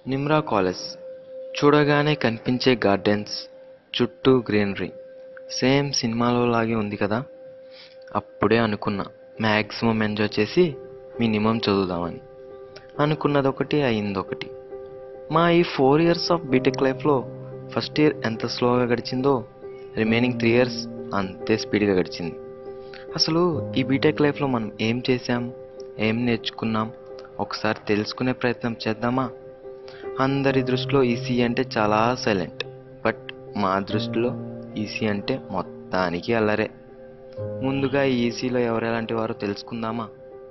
Nimra college చూడగానే కనిపించే gardens చుట్టూ గ్రీనరీ సేమ్ సినిమాలో లాగే ఉంది కదా అప్పుడే అనుకున్నా మ్యాక్సిమం ఎంజాయ్ చేసి మినిమం చదువుదామని అనుకున్నది ఒకటి అయింది ఒకటి మా ఈ ఫోర్ ఇయర్స్ ఆఫ్ బీటెక్ లైఫ్లో ఫస్ట్ ఇయర్ ఎంత స్లోగా గడిచిందో రిమైనింగ్ త్రీ ఇయర్స్ అంతే స్పీడ్గా గడిచింది అసలు ఈ బీటెక్ లైఫ్లో మనం ఏం చేసాం ఏం నేర్చుకున్నాం ఒకసారి తెలుసుకునే ప్రయత్నం చేద్దామా అందరి దృష్టిలో ఈసీ అంటే చాలా సైలెంట్ బట్ మా దృష్టిలో ఈసీ అంటే మొత్తానికి అల్లరే ముందుగా ఈ ఈసీలో ఎవరు ఎలాంటి వారో తెలుసుకుందామా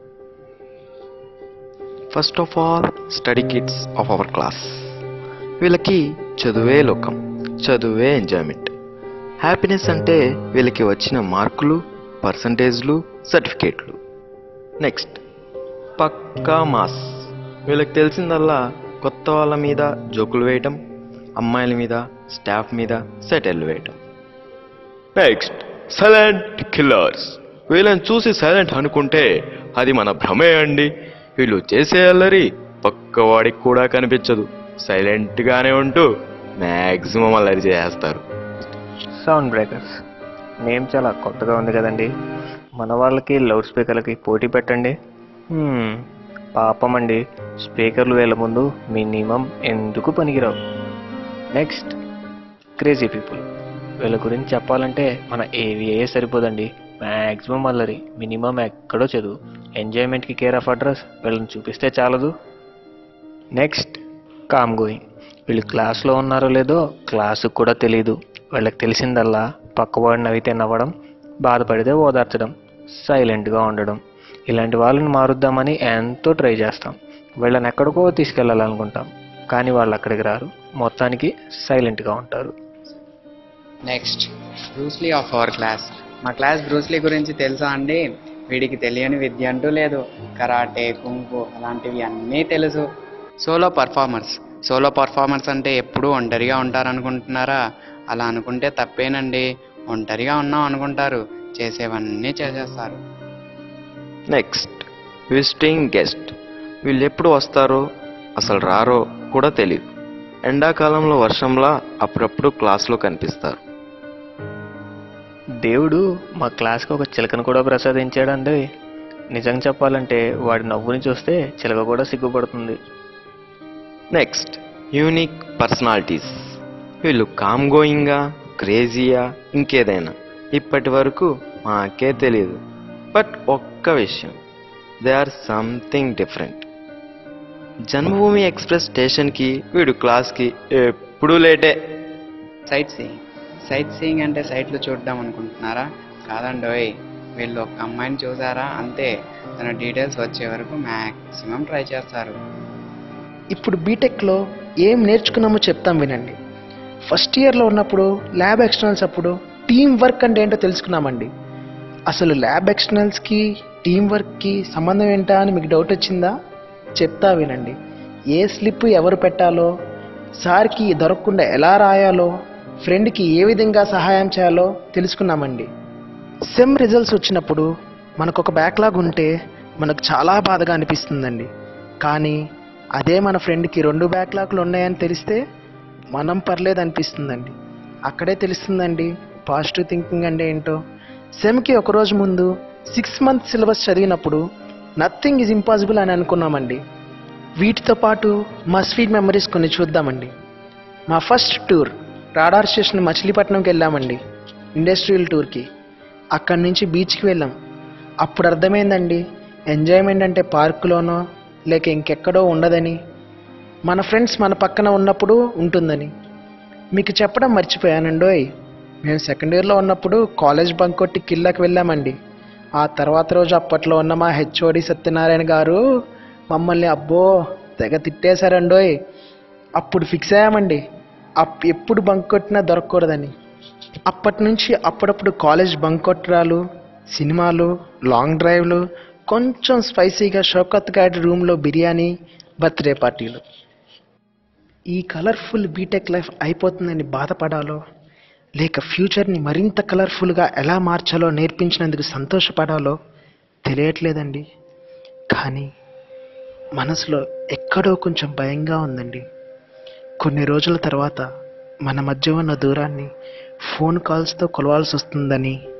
first of all study kids of our class వీళ్ళకి చదువే లోకం చదువే ఎంజాయ్మెంట్ హ్యాపీనెస్ అంటే వీళ్ళకి వచ్చిన మార్కులు పర్సంటేజ్లు సర్టిఫికేట్లు నెక్స్ట్ పక్కా మాస్ వీళ్ళకి తెలిసిందల్లా కొత్త వాళ్ళ మీద జోకులు వేయటం అమ్మాయిల మీద స్టాఫ్ మీద సెటిల్ వేయటం నెక్స్ట్ సైలెంట్ కిల్లర్స్ వీళ్ళని చూసి సైలెంట్ అనుకుంటే అది మన భ్రమే అండి వీళ్ళు చేసే అల్లరి పక్కవాడికి కూడా కనిపించదు సైలెంట్గానే ఉంటూ మ్యాక్సిమం అల్లరి చేసేస్తారు సౌండ్ బ్రేకర్స్ నేమ్ చాలా కొత్తగా ఉంది కదండి మన వాళ్ళకి లౌడ్ స్పీకర్లకి పోటీ పెట్టండి హ్మ్, పాపం అండి స్పీకర్లు వేల ముందు మినిమం ఎందుకు పనికిరావు నెక్స్ట్ క్రేజీ పీపుల్ వీళ్ళ గురించి చెప్పాలంటే మన ఏవిఏ సరిపోదండి మ్యాక్సిమం అల్లరి మినిమం ఎక్కడో చదువు ఎంజాయ్మెంట్కి కేర్ ఆఫ్ అడ్రస్ వీళ్ళని చూపిస్తే చాలదు నెక్స్ట్ కామ్ గోయింగ్ వీళ్ళు క్లాస్లో ఉన్నారో లేదో క్లాసుకు కూడా తెలియదు వీళ్ళకి తెలిసిందల్లా పక్కవాడిని నవ్వితే నవ్వడం బాధపడితే ఓదార్చడం సైలెంట్గా ఉండడం ఇలాంటి వాళ్ళని మారుద్దామని ఎంతో ట్రై చేస్తాం వీళ్ళని ఎక్కడికో తీసుకెళ్ళాలనుకుంటాం కానీ వాళ్ళు అక్కడికి రారు మొత్తానికి సైలెంట్గా ఉంటారు next Bruce Lee of our class మా క్లాస్ బ్రూస్లీ గురించి తెలుసా అండి వీడికి తెలియని విద్య అంటూ లేదు కరాటే కుంగు అలాంటివి అన్నీ తెలుసు సోలో పర్ఫార్మర్స్ సోలో పర్ఫార్మర్స్ అంటే ఎప్పుడూ ఒంటరిగా ఉంటారనుకుంటున్నారా అలా అనుకుంటే తప్పేనండి ఒంటరిగా ఉన్నాం అనుకుంటారు చేసేవన్నీ చేసేస్తారు నెక్స్ట్ విజిటింగ్ గెస్ట్ వీళ్ళు ఎప్పుడు వస్తారో అసలు రారో కూడా తెలియదు ఎండాకాలంలో వర్షంలా అప్పుడప్పుడు క్లాస్లో కనిపిస్తారు దేవుడు మా క్లాస్కి ఒక చిలకను కూడా ప్రసాదించాడండి నిజం చెప్పాలంటే వాడి నవ్వుని చూస్తే చిలక కూడా సిగ్గుపడుతుంది నెక్స్ట్ యూనిక్ పర్సనాలిటీస్ వీళ్ళు కామ్ గోయింగా క్రేజీయా ఇంకేదైనా ఇప్పటి వరకు మాకే తెలియదు బట్ ఒక్క విషయం they are something different Janmabhoomi express స్టేషన్కి వీడు క్లాస్కి ఎప్పుడూ లేటే సైట్ సీయింగ్ సైట్ సీయింగ్ అంటే సైట్లు చూడడం అనుకుంటున్నారా కాదండోయ్ వీళ్ళు ఒక అమ్మాయిని చూసారా అంతే తన డీటెయిల్స్ వచ్చే వరకు మ్యాక్సిమం ట్రై చేస్తారు ఇప్పుడు బీటెక్లో ఏం నేర్చుకున్నామో చెప్తాం వినండి ఫస్ట్ ఇయర్లో ఉన్నప్పుడు ల్యాబ్ ఎక్స్టర్నల్స్ అప్పుడు టీం వర్క్ అంటే ఏంటో తెలుసుకున్నామండి అసలు ల్యాబ్ ఎక్స్టర్నల్స్కి టీం వర్క్కి సంబంధం ఏంటా అని మీకు డౌట్ వచ్చిందా చెప్తా వినండి ఏ స్లిప్ ఎవరు పెట్టాలో సార్కి దొరకకుండా ఎలా రాయాలో ఫ్రెండ్కి ఏ విధంగా సహాయం చేయాలో తెలుసుకున్నామండి సెమ్ రిజల్ట్స్ వచ్చినప్పుడు మనకు ఒక బ్యాక్లాగ్ ఉంటే మనకు చాలా బాధగా అనిపిస్తుందండి కానీ అదే మన ఫ్రెండ్కి రెండు బ్యాక్లాగ్లు ఉన్నాయని తెలిస్తే మనం పర్లేదు అనిపిస్తుందండి అక్కడే తెలుస్తుందండి పాజిటివ్ థింకింగ్ అంటే ఏంటో సెమ్కి ఒక రోజు ముందు సిక్స్ మంత్ సిలబస్ చదివినప్పుడు నథింగ్ ఈజ్ ఇంపాసిబుల్ అని అనుకున్నామండి వీటితో పాటు మా స్వీట్ మెమరీస్ కొన్ని చూద్దామండి మా ఫస్ట్ టూర్ రాడార్ స్టేషన్ మచిలీపట్నంకి వెళ్ళామండి ఇండస్ట్రియల్ టూర్కి అక్కడి నుంచి బీచ్కి వెళ్ళాం అప్పుడు అర్థమైందండి ఎంజాయ్మెంట్ అంటే పార్కులోనో లేక ఇంకెక్కడో ఉండదని మన ఫ్రెండ్స్ మన పక్కన ఉన్నప్పుడు ఉంటుందని మీకు చెప్పడం మర్చిపోయానండోయ్ మేము సెకండ్ ఇయర్లో ఉన్నప్పుడు కాలేజ్ బంక్ కొట్టి కిల్లాకి వెళ్ళామండి ఆ తర్వాత రోజు అప్పట్లో ఉన్న మా హెచ్ఓడి సత్యనారాయణ గారు మమ్మల్ని అబ్బో తెగ తిట్టేశారండోయ్ అప్పుడు ఫిక్స్ అయ్యామండి అప్ ఎప్పుడు బంక్ కొట్టినా దొరకకూడదని అప్పటి నుంచి అప్పుడప్పుడు కాలేజ్ బంక్ కొట్టడాలు సినిమాలు లాంగ్ డ్రైవ్లు కొంచెం స్పైసీగా షౌకత్ గాడి రూమ్లో బిర్యానీ బర్త్డే పార్టీలు ఈ కలర్ఫుల్ బీటెక్ లైఫ్ అయిపోతుందని బాధపడాలో లేక ఫ్యూచర్ని మరింత కలర్ఫుల్గా ఎలా మార్చాలో నేర్పించినందుకు సంతోషపడాలో తెలియట్లేదండి కానీ మనసులో ఎక్కడో కొంచెం భయంగా ఉందండి కొన్ని రోజుల తర్వాత మన మధ్య ఉన్న దూరాన్ని ఫోన్ కాల్స్తో కొలవాల్సి వస్తుందని